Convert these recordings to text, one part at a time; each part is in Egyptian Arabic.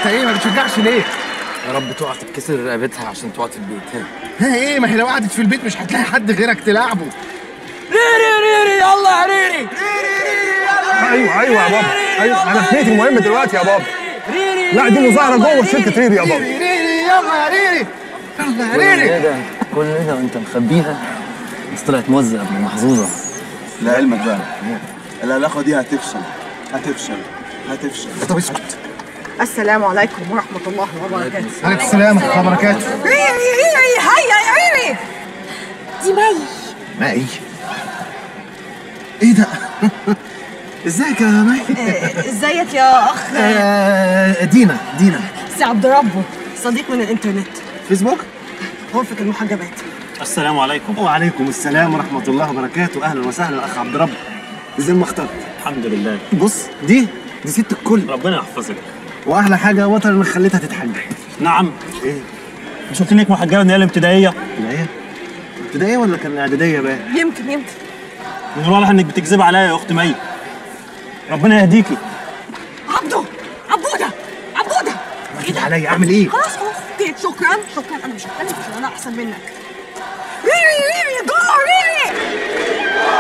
انت ايه ما بتشجعش ليه يا رب تقع تتكسر رقبتها عشان تقعد في البيت ها ها ايه ما هي لو قعدت في البيت مش هتلاقي حد غيرك تلعبه ريري ريري يلا يا ريري ايوه ايوه يا بابا ايوه انا في ميتنج مهم دلوقتي يا بابا لا دي مظاهره جوه شركه ريري يا بابا ريري ريري يلا يا ريري يلا يا ريري ايه ده كل ده وانت مخبيها بس طلعت موزة ابن محظوظة لعلمك بقى العلاقه دي هتفشل هتفشل هتفشل طب اسكت السلام عليكم ورحمة الله وبركاته عليكم السلام ورحمه الله وبركاته ريري ريري هيا يا ريري دي مي مائي ايه ده ازيك يا مائي آه، ازيك يا اخ آه، دينا دينا سي عبد ربه صديق من الانترنت فيسبوك غرفة المحجبات السلام عليكم وعليكم السلام ورحمه الله وبركاته اهلا وسهلا اخ عبد رب زي ما اخترت الحمد لله بص دي دي ست الكل ربنا يحفظك واحلى حاجه وتر انك خليتها تتحجب نعم ايه مش قلت لك محجبه من ايام الابتدائيه لا ايه ابتدائيه ولا كان اعداديه بقى يمكن يمكن من الواضح انك بتكذب عليا يا اخت مي ربنا يهديكي عبده عبودة عبودة كده عليا اعمل ايه خلاص خلاص طيب شكرا شكرا انا مش هتكلم عشان انا احسن منك ريري ريري جو ريري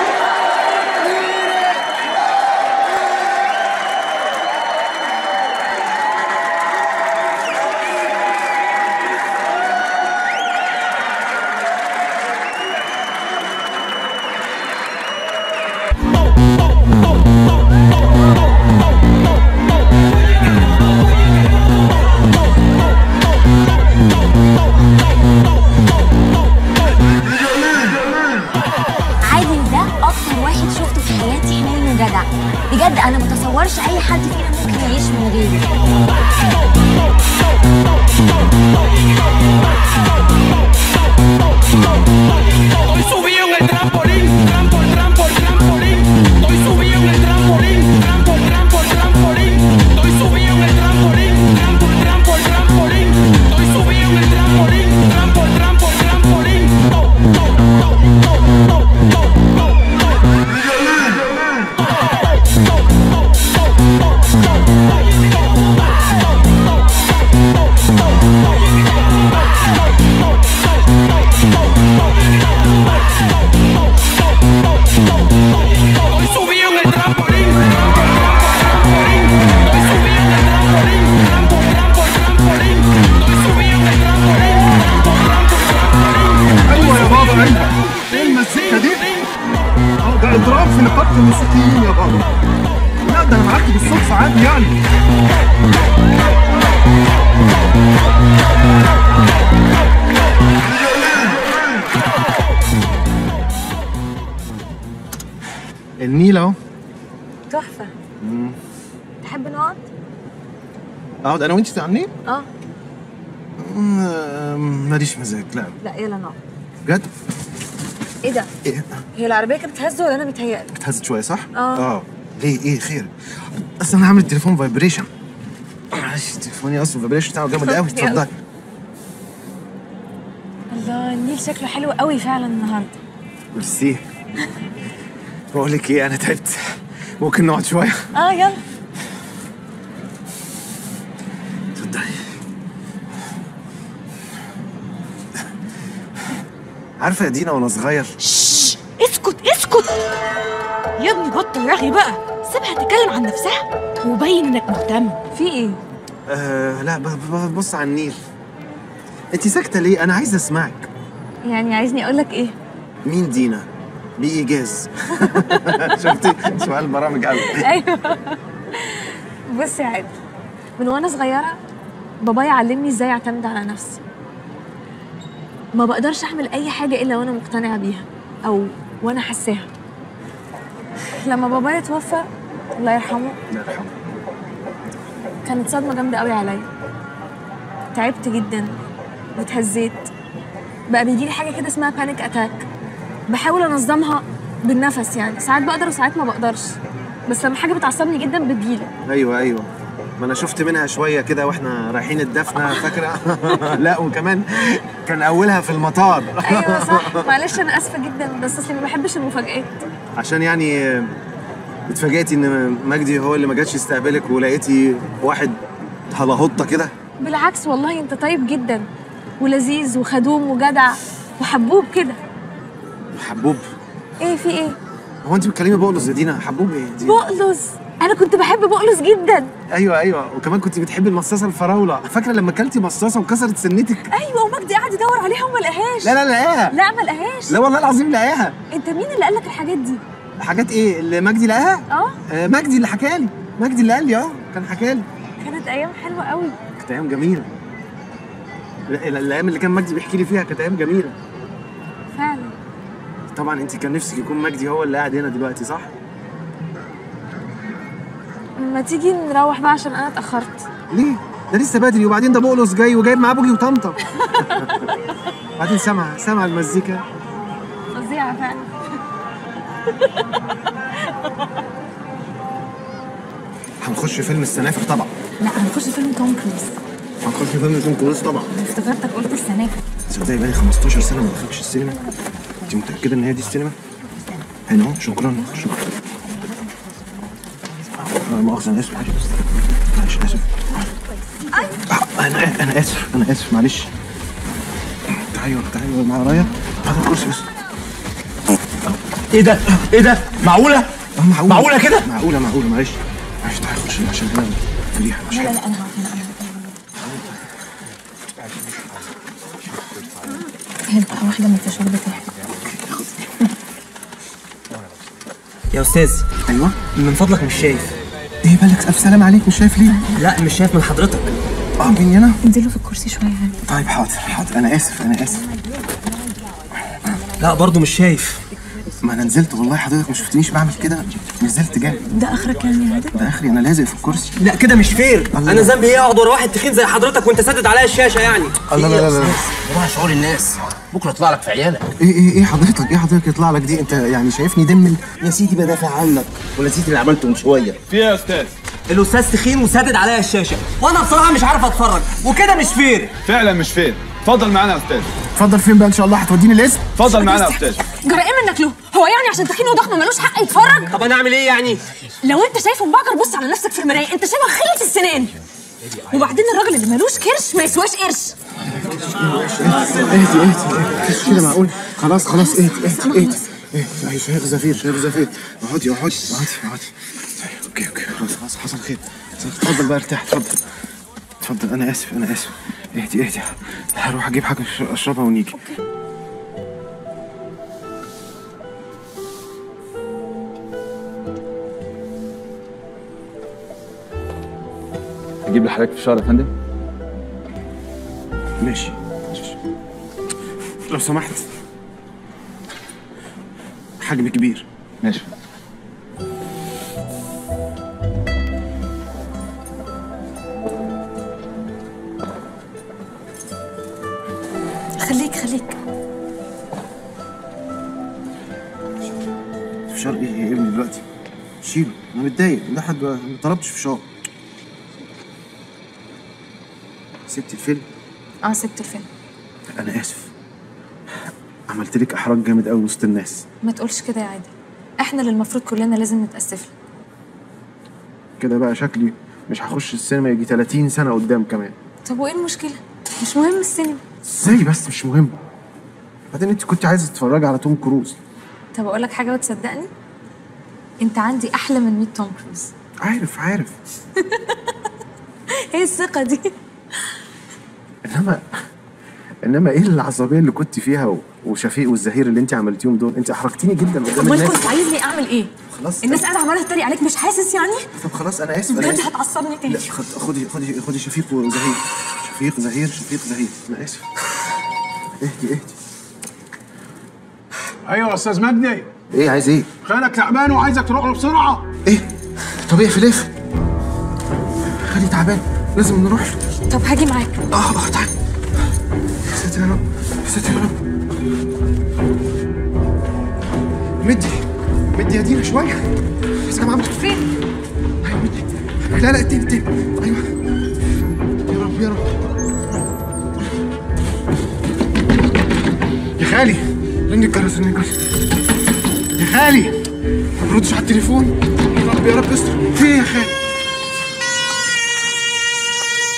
عادل ده اكتر واحد شفته في حياتي حنين وجدع بجد انا متصورش اي حد فينا ممكن يعيش من غيره Estoy subido en el trampolín, trampol, trampol, trampolín. Estoy subido en el trampolín, trampol, trampol, trampolín. Estoy subido en el trampolín, trampol, trampol, trampolín. Estoy subido en el trampolín, trampol, trampol, trampolín. Estoy subido en el trampolín, trampol, trampol, trampolín. Estoy subido en el trampolín, trampol, trampol, trampolín. Estoy subido en el trampolín, trampol, trampol, trampolín. ايوه يا بابا ايوه ايه المزيكا دي؟ اه ده اضراب في نقابه الموسيقيين يا بابا لا ده انا معاك بالصدفه عادي يعني النيل اهو تحفه تحب نقعد اقعد انا وانت على النيل؟ اه مم، ماليش مزاج لا لا يلا نقعد بجد؟ ايه ده ايه هي العربيه كانت بتهز ولا انا متهيألي اتهزت شويه صح؟ آه. اه ليه ايه خير؟ اصل انا عامل التليفون فايبريشن معلش تليفوني اصلا الفايبريشن بتاعه جامد قوي يلا. اتفضل الله النيل شكله حلو قوي فعلا النهارده ميرسي بقول لك ايه انا تعبت ممكن نقعد شويه اه يلا اتفضلي عارفه يا دينا وانا صغير اسكت اسكت يا ابني بطل رغي بقى سيبها تتكلم عن نفسها وبين انك مهتم في ايه آه لا ب- ب- ببص على النيل انت ساكته ليه انا عايز اسمعك يعني عايزني اقول لك ايه مين دينا بايجاز شفتي سؤال برامج قوي ايوه بص يا عادل من وانا صغيره بابايا علمني ازاي اعتمد على نفسي ما بقدرش اعمل اي حاجه الا وانا مقتنعه بيها او وانا حاساها لما بابايا توفى الله يرحمه الله يرحمه كانت صدمه جامده قوي عليا تعبت جدا واتهزيت بقى بيجيلي حاجه كده اسمها بانيك اتاك بحاول انظمها بالنفس يعني ساعات بقدر وساعات ما بقدرش بس لما حاجه بتعصبني جدا بتجيلي ايوه ايوه ما انا شفت منها شويه كده واحنا رايحين الدفنه فاكره لا وكمان كان اولها في المطار ايوه صح معلش انا اسفه جدا بس اصلي ما بحبش المفاجآت عشان يعني اتفاجئتي ان مجدي هو اللي ما جاتش يستقبلك ولقيتي واحد هلاهطه كده بالعكس والله انت طيب جدا ولذيذ وخدوم وجدع وحبوب كده حبوب ايه في ايه هو انت بتكلمي بقلص يا دينا حبوب ايه دي بقلص انا كنت بحب بقلص جدا ايوه ايوه وكمان كنت بتحبي المصاصه الفراوله فاكره لما اكلتي مصاصه وكسرت سنتك ايوه ومجدي قعد يدور عليها وما لقاهاش لا لا لاقاها لا ما لقاهاش لا والله العظيم لاقاها انت مين اللي قال لك الحاجات دي حاجات ايه اللي مجدي لقاها اه آه مجدي اللي حكى لي مجدي اللي قال لي اه كان حكى لي كانت ايام حلوه قوي كانت ايام جميله لا- ال- الايام اللي كان مجدي بيحكي لي فيها كانت ايام جميله فعلا طبعا انت كان نفسك يكون مجدي هو اللي قاعد هنا دلوقتي صح ما تيجي نروح بقى عشان انا اتاخرت ليه ده لسه بدري وبعدين ده بقلص جاي وجايب معاه بوجي وطمطم بعدين سمع سمع المزيكا فظيعه فعلا هنخش فيلم السنافر طبعا لا هنخش فيلم توم كروز هنخش فيلم توم كروز طبعا افتكرتك قلت السنافر تصدقي بقالي 15 سنه ما دخلتش السينما انت متاكده ان هي دي السينما هنا اهو شكرا شكرا آه، مؤاخذه انا اسف معلش معلش اسف آه، انا انا اسف انا اسف معلش تعالوا تعالوا مع ورايا هذا الكرسي بس ايه ده؟ ايه ده؟ معقولة؟ آه، معقولة معقولة كده؟ معقولة معقولة معلش معلش تعالى خش عشان انا فريحة مش لا لا حلو لا انا هقف هنا انا هبقى واحدة من الفشار بتاعي يا استاذ ايوه من فضلك مش شايف ايه بالك الف سلام عليك مش شايف ليه؟ لا مش شايف من حضرتك اه مني انا؟ انزلوا في الكرسي شوية يعني طيب حاضر حاضر انا اسف انا اسف لا برضه مش شايف ما انا نزلت والله حضرتك ما شفتنيش بعمل كده نزلت جامد ده اخرك يعني يا عادل ده اخري انا لازق في الكرسي لا كده مش فير الله. انا ذنبي ايه اقعد ورا واحد تخين زي حضرتك وانت سادد عليا الشاشه يعني الله لا لا لا روح شعور الناس بكره يطلع لك في عيالك ايه ايه ايه حضرتك ايه حضرتك يطلع لك دي انت يعني شايفني دمل يا سيدي بدافع عنك ونسيت اللي عملته من شويه في ايه يا استاذ؟ الاستاذ تخين وسادد عليا الشاشه وانا بصراحه مش عارف اتفرج وكده مش فير فعلا مش فين اتفضل معانا يا استاذ اتفضل فين بقى ان شاء الله هتوديني الاسم اتفضل معانا يا استاذ جرى ايه منك له هو يعني عشان تخين وضخم ملوش حق يتفرج طب انا اعمل ايه يعني لو انت شايفه مبعجر بص على نفسك في المرايه انت شبه خلة السنان وبعدين الراجل اللي ملوش كرش ما يسواش قرش اهدي اهدي مفيش كده معقول خلاص خلاص اهدي اهدي اهدي اهدي شيخ زفير شيخ زفير اقعدي اقعدي اقعدي اقعدي طيب، اوكي اوكي خلاص خلاص حصل خير اتفضل بقى ارتاح اتفضل اتفضل انا اسف انا اسف اهدي اهدي هروح اجيب حاجه أش- اشربها ونيجي اجيب لحضرتك فشار يا فندم ماشي لو سمحت حجم كبير ماشي خليك خليك فشار ايه يا ابني دلوقتي شيله انا متضايق ده حد ما طلبتش فشار سبت الفيلم اه سبت الفيلم انا اسف عملت لك احراج جامد قوي وسط الناس ما تقولش كده يا عادل احنا اللي المفروض كلنا لازم نتأسف له كده بقى شكلي مش هخش السينما يجي 30 سنه قدام كمان طب وايه المشكلة مش مهم السينما ازاي بس مش مهم بعدين انت كنت عايزه تتفرجي على توم كروز طب اقول لك حاجة وتصدقني انت عندي احلى من 100 توم كروز عارف عارف ايه الثقة دي انما انما ايه العصبيه اللي كنت فيها و- وشفيق والزهير اللي انت عملتيهم دول انت احرجتيني جدا قدام امال الناس كنت عايزني اعمل ايه خلاص الناس قاعده عماله تتريق عليك مش حاسس يعني طب خلاص انا اسف انا بجد اسف هتعصبني تاني لا خد- خدي خدي خدي شفيق وزهير شفيق زهير شفيق زهير انا اسف اهدي اهدي ايوه يا استاذ مجدي ايه عايز ايه؟ خالك تعبان وعايزك تروح له بسرعه ايه؟ طب اقفل اقفل خالي تعبان لازم نروح له طب هاجي معاك اه اه تعال يا ساتر يا رب يا ساتر يا رب مدي مدي يا دينا شويه سامع عمرو فين ايوه مدي لا لا التاني التاني ايوه يا رب يا رب يا خالي رن الجرس رن الجرس يا خالي ما بردش على التليفون يا رب يا رب استر في ايه يا خالي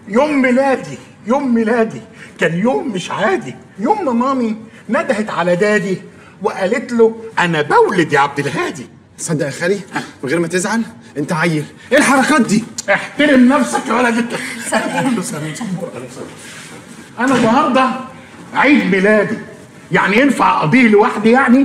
يوم ميلادي يوم ميلادي كان يوم مش عادي يوم ما مامي ندهت على دادي وقالت له انا بولد يا عبد الهادي تصدق يا خالي من غير ما تزعل انت عيل ايه الحركات دي احترم نفسك يا ولد انت انا النهارده عيد ميلادي يعني ينفع اقضيه لوحدي يعني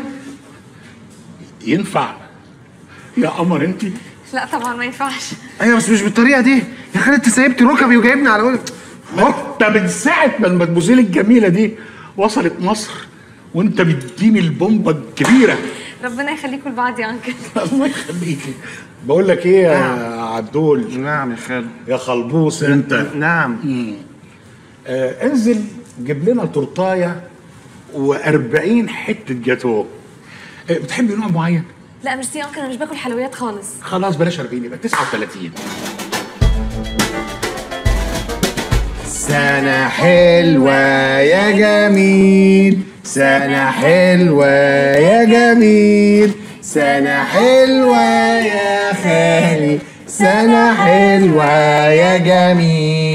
ينفع يا قمر انت لا طبعا ما ينفعش ايوه بس مش بالطريقه دي يا خالي انت سايبت ركبي وجايبني على ولد انت من ساعه ما المدموزيل الجميله دي وصلت مصر وانت بتديني البومبه الكبيره ربنا يخليكم لبعض يا انكل الله يخليكي بقول لك ايه يا عدول نعم يا خالي يا خلبوس انت نعم آه انزل جيب لنا تورتايه و40 حته جاتوه آه بتحبي نوع معين؟ لا ميرسي يا انكل انا مش باكل حلويات خالص خلاص بلاش 40 يبقى 39 سنة حلوة يا جميل سنة حلوة يا جميل سنة حلوة يا خالي سنة حلوة يا جميل